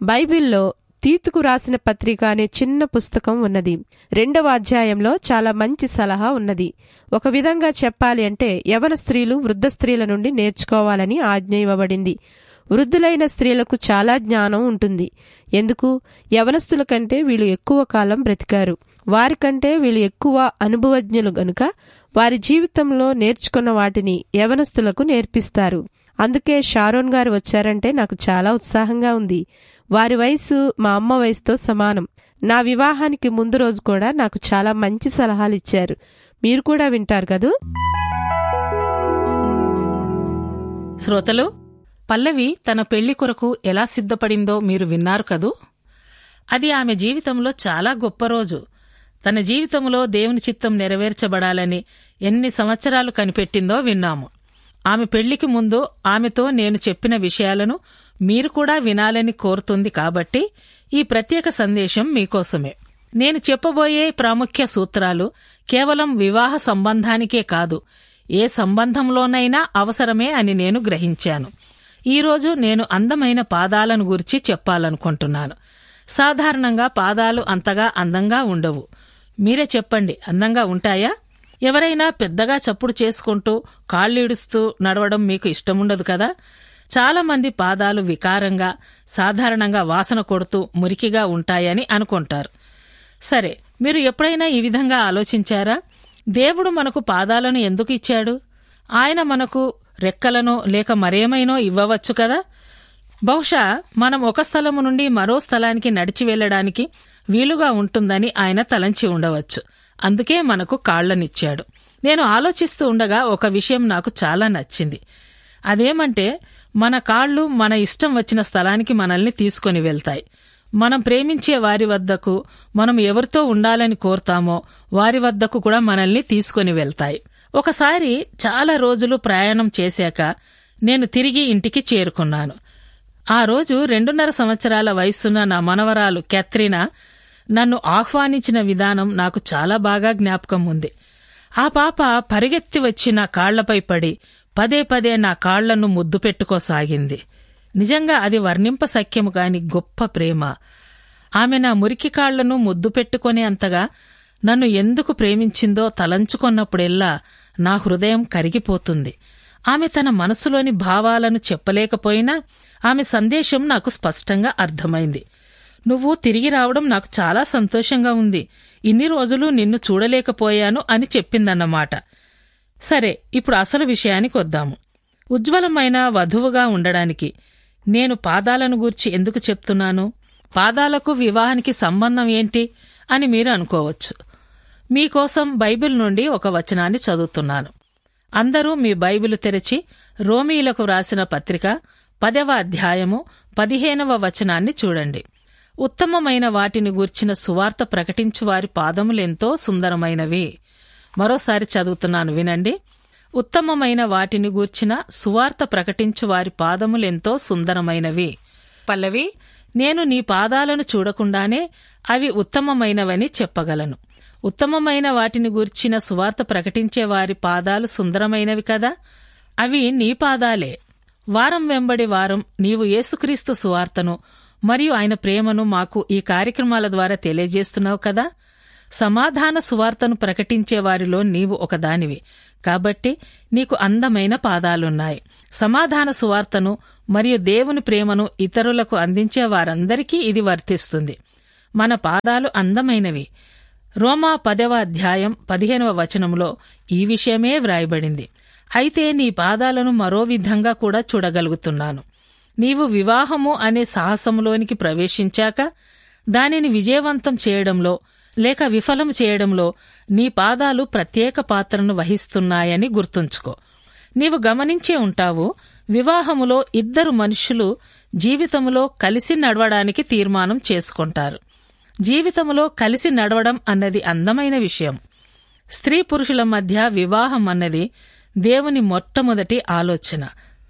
బైబిల్లో తీతుకు రాసిన పత్రిక అనే చిన్న పుస్తకం ఉన్నది రెండవ అధ్యాయంలో చాలా మంచి సలహా ఉన్నది ఒక విధంగా చెప్పాలి అంటే యవన స్త్రీలు వృద్ధ స్త్రీల నుండి నేర్చుకోవాలని ఆజ్ఞ ఇవ్వబడింది వృద్ధులైన స్త్రీలకు చాలా జ్ఞానం ఉంటుంది ఎందుకు యవనస్తుల కంటే వీళ్ళు ఎక్కువ కాలం బ్రతికారు వారికంటే వీళ్ళు ఎక్కువ అనుభవజ్ఞులు గనుక వారి జీవితంలో నేర్చుకున్న వాటిని యవనస్తులకు నేర్పిస్తారు అందుకే షారోన్ గారు వచ్చారంటే నాకు చాలా ఉత్సాహంగా ఉంది వారి వయసు మా అమ్మ వయసుతో సమానం నా వివాహానికి ముందు రోజు కూడా నాకు చాలా మంచి సలహాలు ఇచ్చారు మీరు కూడా వింటారు కదూ శ్రోతలు పల్లవి తన పెళ్లి కొరకు ఎలా సిద్ధపడిందో మీరు విన్నారు కదూ అది ఆమె జీవితంలో చాలా గొప్ప రోజు తన జీవితంలో దేవుని చిత్తం నెరవేర్చబడాలని ఎన్ని సంవత్సరాలు కనిపెట్టిందో విన్నాము ఆమె పెళ్లికి ముందు ఆమెతో నేను చెప్పిన విషయాలను మీరు కూడా వినాలని కోరుతుంది కాబట్టి ఈ ప్రత్యేక సందేశం మీకోసమే నేను చెప్పబోయే ప్రాముఖ్య సూత్రాలు కేవలం వివాహ సంబంధానికే కాదు ఏ సంబంధంలోనైనా అవసరమే అని నేను గ్రహించాను ఈరోజు నేను అందమైన పాదాలను గురించి చెప్పాలనుకుంటున్నాను సాధారణంగా పాదాలు అంతగా అందంగా ఉండవు మీరే చెప్పండి అందంగా ఉంటాయా ఎవరైనా పెద్దగా చప్పుడు చేసుకుంటూ కాళ్ళీడుస్తూ నడవడం మీకు ఇష్టముండదు కదా చాలా మంది పాదాలు వికారంగా సాధారణంగా వాసన కొడుతూ మురికిగా ఉంటాయని అనుకుంటారు సరే మీరు ఎప్పుడైనా ఈ విధంగా ఆలోచించారా దేవుడు మనకు పాదాలను ఎందుకు ఇచ్చాడు ఆయన మనకు రెక్కలనో లేక మరేమైనో ఇవ్వవచ్చు కదా బహుశా మనం ఒక స్థలము నుండి మరో స్థలానికి నడిచి వెళ్లడానికి వీలుగా ఉంటుందని ఆయన తలంచి ఉండవచ్చు అందుకే మనకు కాళ్లనిచ్చాడు నేను ఆలోచిస్తూ ఉండగా ఒక విషయం నాకు చాలా నచ్చింది అదేమంటే మన కాళ్ళు మన ఇష్టం వచ్చిన స్థలానికి మనల్ని తీసుకొని వెళ్తాయి మనం ప్రేమించే వారి వద్దకు మనం ఎవరితో ఉండాలని కోరుతామో వారి వద్దకు కూడా మనల్ని తీసుకొని వెళ్తాయి ఒకసారి చాలా రోజులు ప్రయాణం చేశాక నేను తిరిగి ఇంటికి చేరుకున్నాను ఆ రోజు రెండున్నర సంవత్సరాల వయస్సున్న నా మనవరాలు కెత్రినా నన్ను ఆహ్వానించిన విధానం నాకు చాలా బాగా జ్ఞాపకం ఉంది ఆ పాప పరిగెత్తి వచ్చి నా కాళ్లపై పడి పదే పదే నా కాళ్లను ముద్దు పెట్టుకోసాగింది నిజంగా అది వర్ణింప సఖ్యము కాని గొప్ప ప్రేమ ఆమె నా మురికి కాళ్లను ముద్దు పెట్టుకునే అంతగా నన్ను ఎందుకు ప్రేమించిందో తలంచుకొన్నప్పుడెల్లా నా హృదయం కరిగిపోతుంది ఆమె తన మనసులోని భావాలను చెప్పలేకపోయినా ఆమె సందేశం నాకు స్పష్టంగా అర్థమైంది నువ్వు తిరిగి రావడం నాకు చాలా సంతోషంగా ఉంది ఇన్ని రోజులు నిన్ను చూడలేకపోయాను అని చెప్పిందన్నమాట సరే ఇప్పుడు అసలు విషయానికి వద్దాము ఉజ్వలమైన వధువుగా ఉండడానికి నేను పాదాలను గూర్చి ఎందుకు చెప్తున్నాను పాదాలకు వివాహానికి సంబంధం ఏంటి అని మీరు అనుకోవచ్చు మీకోసం బైబిల్ నుండి ఒక వచనాన్ని చదువుతున్నాను అందరూ మీ బైబిల్ తెరిచి రోమీలకు వ్రాసిన పత్రిక పదవ అధ్యాయము పదిహేనవ వచనాన్ని చూడండి ఉత్తమమైన వాటిని గూర్చిన సువార్త ప్రకటించు వారి పాదములెంతో సుందరమైనవి మరోసారి చదువుతున్నాను వినండి ఉత్తమమైన వాటిని గూర్చిన సువార్త ప్రకటించు వారి పాదములెంతో సుందరమైనవి పల్లవి నేను నీ పాదాలను చూడకుండానే అవి ఉత్తమమైనవని చెప్పగలను ఉత్తమమైన వాటిని గూర్చిన సువార్త ప్రకటించే వారి పాదాలు సుందరమైనవి కదా అవి నీ పాదాలే వారం వెంబడి వారం నీవు యేసుక్రీస్తు సువార్తను మరియు ఆయన ప్రేమను మాకు ఈ కార్యక్రమాల ద్వారా తెలియజేస్తున్నావు కదా సమాధాన సువార్తను ప్రకటించే వారిలో నీవు ఒకదానివి కాబట్టి నీకు అందమైన పాదాలున్నాయి సమాధాన సువార్తను మరియు దేవుని ప్రేమను ఇతరులకు అందించే వారందరికీ ఇది వర్తిస్తుంది మన పాదాలు అందమైనవి రోమా పదవ అధ్యాయం పదిహేనవ వచనంలో ఈ విషయమే వ్రాయబడింది అయితే నీ పాదాలను మరో విధంగా కూడా చూడగలుగుతున్నాను నీవు వివాహము అనే సాహసంలోనికి ప్రవేశించాక దానిని విజయవంతం చేయడంలో లేక విఫలం చేయడంలో నీ పాదాలు ప్రత్యేక పాత్రను వహిస్తున్నాయని గుర్తుంచుకో నీవు గమనించే ఉంటావు వివాహములో ఇద్దరు మనుషులు జీవితములో కలిసి నడవడానికి తీర్మానం చేసుకుంటారు జీవితములో కలిసి నడవడం అన్నది అందమైన విషయం స్త్రీ పురుషుల మధ్య వివాహం అన్నది దేవుని మొట్టమొదటి ఆలోచన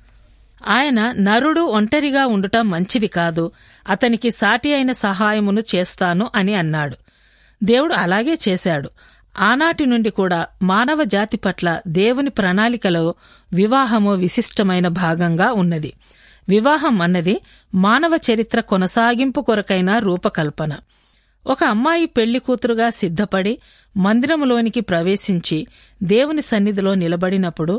ఆయన నరుడు ఒంటరిగా ఉండుట మంచిది కాదు అతనికి సాటి అయిన సహాయమును చేస్తాను అని అన్నాడు దేవుడు అలాగే చేశాడు ఆనాటి నుండి కూడా మానవ జాతి పట్ల దేవుని ప్రణాళికలో వివాహము విశిష్టమైన భాగంగా ఉన్నది వివాహం అన్నది మానవ చరిత్ర కొనసాగింపు కొరకైన రూపకల్పన ఒక అమ్మాయి పెళ్లి కూతురుగా సిద్ధపడి మందిరములోనికి ప్రవేశించి దేవుని సన్నిధిలో నిలబడినప్పుడు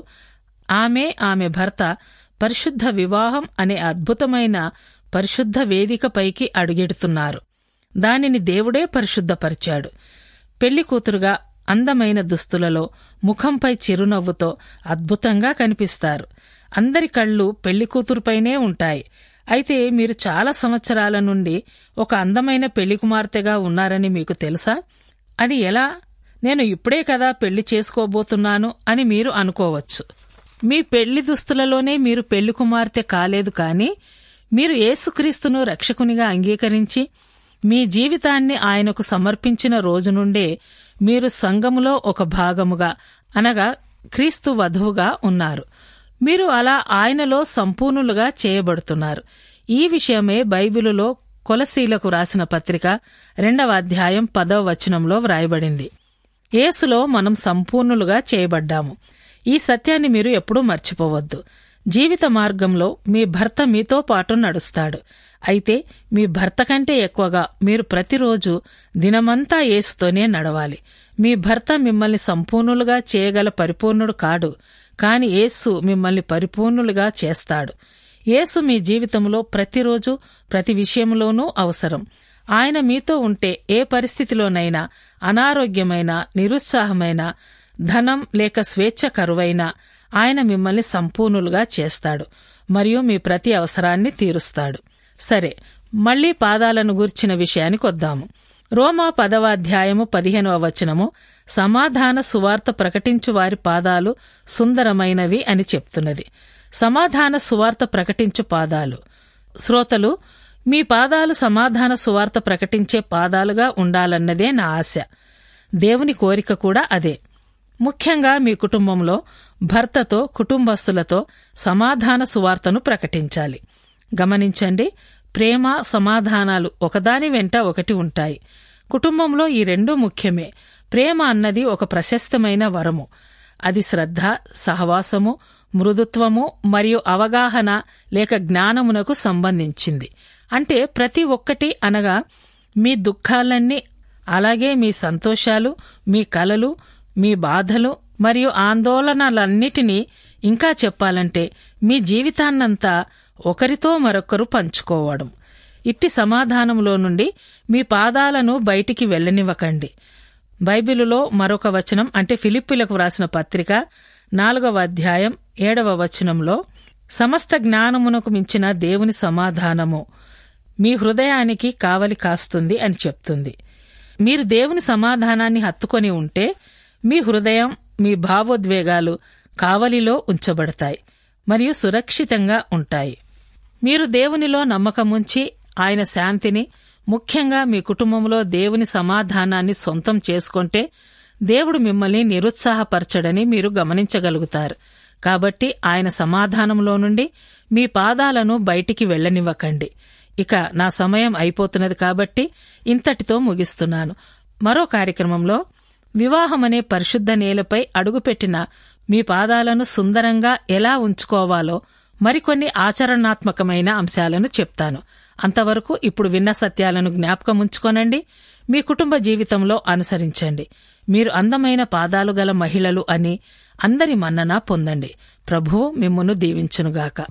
ఆమె ఆమె భర్త పరిశుద్ధ వివాహం అనే అద్భుతమైన పరిశుద్ధ వేదికపైకి అడుగెడుతున్నారు దానిని దేవుడే పరిశుద్ధపరిచాడు పెళ్లి కూతురుగా అందమైన దుస్తులలో ముఖంపై చిరునవ్వుతో అద్భుతంగా కనిపిస్తారు అందరి కళ్ళు పెళ్లి కూతురుపైనే ఉంటాయి అయితే మీరు చాలా సంవత్సరాల నుండి ఒక అందమైన పెళ్లి కుమార్తెగా ఉన్నారని మీకు తెలుసా అది ఎలా నేను ఇప్పుడే కదా పెళ్లి చేసుకోబోతున్నాను అని మీరు అనుకోవచ్చు మీ పెళ్లి దుస్తులలోనే మీరు పెళ్లి కుమార్తె కాలేదు కానీ మీరు యేసుక్రీస్తును రక్షకునిగా అంగీకరించి మీ జీవితాన్ని ఆయనకు సమర్పించిన రోజు నుండే మీరు సంఘములో ఒక భాగముగా అనగా క్రీస్తు వధువుగా ఉన్నారు మీరు అలా ఆయనలో సంపూర్ణులుగా చేయబడుతున్నారు ఈ విషయమే బైబిలులో కొలసీలకు రాసిన పత్రిక రెండవ అధ్యాయం పదవ వచనంలో వ్రాయబడింది యేసులో మనం సంపూర్ణులుగా చేయబడ్డాము ఈ సత్యాన్ని మీరు ఎప్పుడూ మర్చిపోవద్దు జీవిత మార్గంలో మీ భర్త మీతో పాటు నడుస్తాడు అయితే మీ భర్త కంటే ఎక్కువగా మీరు ప్రతిరోజు దినమంతా యేసుతోనే నడవాలి మీ భర్త మిమ్మల్ని సంపూర్ణులుగా చేయగల పరిపూర్ణుడు కాడు కాని యేసు మిమ్మల్ని పరిపూర్ణులుగా చేస్తాడు యేసు మీ జీవితంలో ప్రతిరోజు ప్రతి విషయంలోనూ అవసరం ఆయన మీతో ఉంటే ఏ పరిస్థితిలోనైనా అనారోగ్యమైన నిరుత్సాహమైన ధనం లేక స్వేచ్ఛ కరువైనా ఆయన మిమ్మల్ని సంపూర్ణులుగా చేస్తాడు మరియు మీ ప్రతి అవసరాన్ని తీరుస్తాడు సరే మళ్లీ పాదాలను గూర్చిన విషయానికి వద్దాము రోమా పదవ అధ్యాయము పదిహేనవ వచనము సమాధాన సువార్త ప్రకటించు వారి పాదాలు సుందరమైనవి అని చెప్తున్నది సమాధాన సువార్త ప్రకటించు పాదాలు శ్రోతలు మీ పాదాలు సమాధాన సువార్త ప్రకటించే పాదాలుగా ఉండాలన్నదే నా ఆశ దేవుని కోరిక కూడా అదే ముఖ్యంగా మీ కుటుంబంలో భర్తతో కుటుంబస్తులతో సమాధాన సువార్తను ప్రకటించాలి గమనించండి ప్రేమ సమాధానాలు ఒకదాని వెంట ఒకటి ఉంటాయి కుటుంబంలో ఈ రెండూ ముఖ్యమే ప్రేమ అన్నది ఒక ప్రశస్తమైన వరము అది శ్రద్ధ సహవాసము మృదుత్వము మరియు అవగాహన లేక జ్ఞానమునకు సంబంధించింది అంటే ప్రతి ఒక్కటి అనగా మీ దుఃఖాలన్నీ అలాగే మీ సంతోషాలు మీ కలలు మీ బాధలు మరియు ఆందోళనలన్నిటినీ ఇంకా చెప్పాలంటే మీ జీవితాన్నంతా ఒకరితో మరొకరు పంచుకోవడం ఇట్టి సమాధానంలో నుండి మీ పాదాలను బయటికి వెళ్ళనివ్వకండి బైబిలులో మరొక వచనం అంటే ఫిలిప్పులకు వ్రాసిన పత్రిక నాలుగవ అధ్యాయం ఏడవ వచనంలో సమస్త జ్ఞానమునకు మించిన దేవుని సమాధానము మీ హృదయానికి కావలి కాస్తుంది అని చెప్తుంది మీరు దేవుని సమాధానాన్ని హత్తుకొని ఉంటే మీ హృదయం మీ భావోద్వేగాలు కావలిలో ఉంచబడతాయి మరియు సురక్షితంగా ఉంటాయి మీరు దేవునిలో నమ్మకముంచి ఆయన శాంతిని ముఖ్యంగా మీ కుటుంబంలో దేవుని సమాధానాన్ని సొంతం చేసుకుంటే దేవుడు మిమ్మల్ని నిరుత్సాహపరచడని మీరు గమనించగలుగుతారు కాబట్టి ఆయన సమాధానంలో నుండి మీ పాదాలను బయటికి వెళ్ళనివ్వకండి ఇక నా సమయం అయిపోతున్నది కాబట్టి ఇంతటితో ముగిస్తున్నాను మరో కార్యక్రమంలో వివాహమనే పరిశుద్ధ నేలపై అడుగుపెట్టిన మీ పాదాలను సుందరంగా ఎలా ఉంచుకోవాలో మరికొన్ని ఆచరణాత్మకమైన అంశాలను చెప్తాను అంతవరకు ఇప్పుడు విన్న సత్యాలను జ్ఞాపకం ఉంచుకోనండి మీ కుటుంబ జీవితంలో అనుసరించండి మీరు అందమైన పాదాలు గల మహిళలు అని అందరి మన్నన పొందండి ప్రభువు మిమ్మును దీవించునుగాక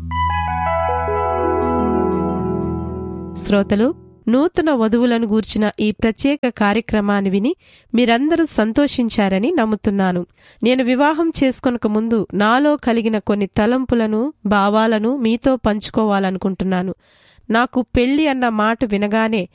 శ్రోతలు నూతన వధువులను గూర్చిన ఈ ప్రత్యేక కార్యక్రమాన్ని విని మీరందరూ సంతోషించారని నమ్ముతున్నాను నేను వివాహం చేసుకొనక ముందు నాలో కలిగిన కొన్ని తలంపులను భావాలను మీతో పంచుకోవాలనుకుంటున్నాను నాకు పెళ్లి అన్న మాట వినగానే